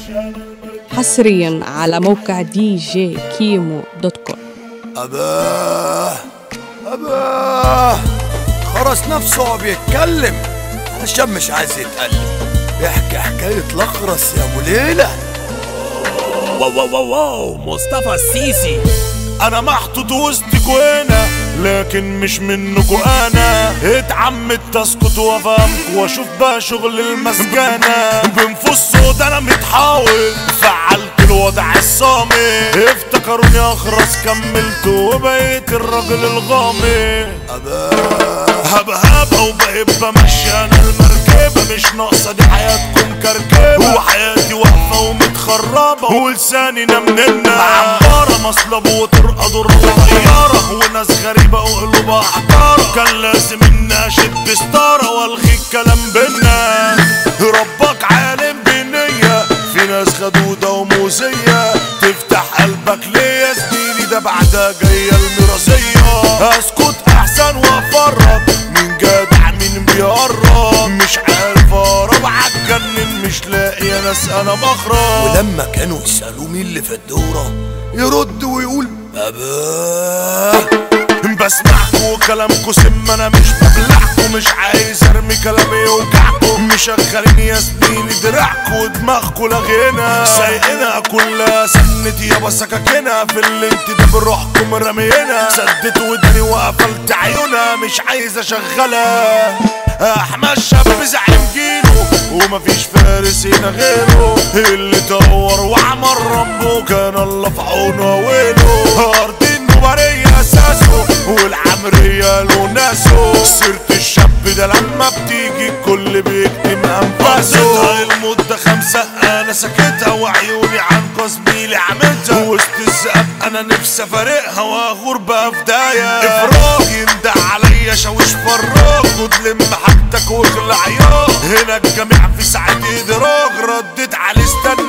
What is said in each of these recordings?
حصريا على موقع دي جي كيمو دوت كوم أباه أباه خرس نفسه وهو بيتكلم علشان مش عايز يتقلب يحكي حكاية الأخرس يا أبو ليلى واو واو واو واو مصطفى السيسي انا محطوط وسطكوا هنا لكن مش منكوا انا اتعمدت اسكت وافهمكوا واشوف بقى شغل المسجنة بنفوس صوت انا متحاول فعلت الوضع الصامت افتكروني اخرس كملت وبقيت الراجل الغامض أباه هبهبة وبقيت بمشي انا المركبة مش ناقصة دي حياتكم كركبة وحياتي واقفة ومتخربة ولساني نمننا عمارة مصلب وترقد طيارة وناس غريبة وقلوبها حجارة كان لازم اني اشد ستارة والغي الكلام بينا ربك عالم بنية في ناس خدودة وموزية تفتح قلبك ليه يا زميلي ده بعدها جاية الميراثية اسكت احسن وافرط مين جدع مين بيقرب مش عارف اقرب عالجنن مش لاقي يا ناس انا بخرج ولما كانوا يسألوه مين اللي في الدورة يرد ويقول أباه بسمعكوا وكلامكوا سم انا مش ببلعكوا مش عايز ارمي كلامي يوجعكوا مشغلين يا زميلي دراعكوا ودماغكوا لغينا سايقنا كلها سنتي يابا سكاكينا في اللي انت ده بروحكم رمينا سدت ودني وقفلت عيونها مش عايز اشغلها احمد شاب زعيم جيله ومفيش فارس هنا غيره اللي دور وعمل ربه كان الله في عونه ويله ارض النوبرية اساسه والعمرية له ناسه سيرة الشاب ده لما بتيجي الكل بيكتم انفاسه المدة خمسة انا ساكتها وعيوني عن زميلي عملتها وسط الذئاب انا نفسي افارقها واغور بقى في داية افراج يندع عليا شاوش فراغ خد لم حاجتك واخلع ياض هنا الجميع في ساعة ادراج رديت عليه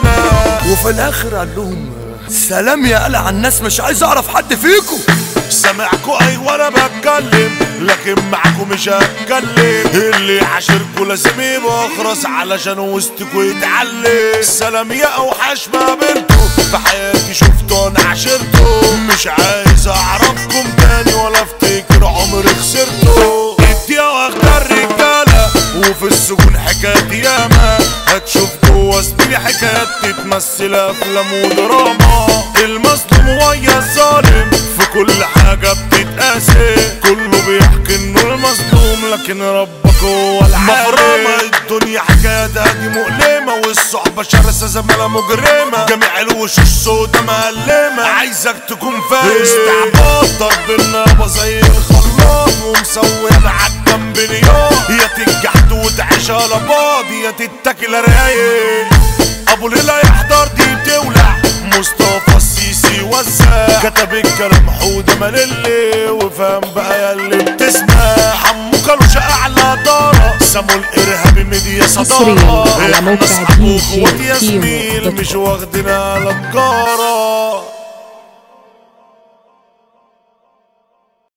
استنى وفي الآخر قال لهم سلام يا قلع الناس مش عايز أعرف حد فيكم سامعكوا ايوه انا بتكلم لكن معاكوا مش هتكلم اللي عاشركوا لازم يبقى اخرس علشان وسطكوا يتعلم سلام يا اوحش ما قابلته في حياتي شفته انا عاشرته مش عايز اعرفكم تاني ولا افتكر عمري خسرته اديها واخدة الرجالة وفي السجون حكايات ياما هتشوف جوا زميلي حكايات تتمثل افلام ودراما المظلوم ويا الظالم في كل حاجة بتتقاسي كله بيحكي انه المظلوم لكن ربك هو العالم مغرمة الدنيا حكاياتها دي مؤلمة والصحبة شرسة زمالة مجرمة جميع الوشوش السودا مألمة عايزك تكون فاهم استعباط ضرب النابة زي الخلاط ومسوي العالجنب نيار يا تنجح وتعيش على بعض يا تتكل رايق ابو ليلى يحضر دي تولع مصطفى السيسي وزع كتب الكلام حودة مللي وفهم بقى يا اللي بتسمع حمو كلوش اعلى دارة سموا الارهابي ميديا صدارة حصرياً على موقع إحنا أصحاب دي جي وإخوات يا كيمو زميل دوت مش كوم. واخدين على الجارة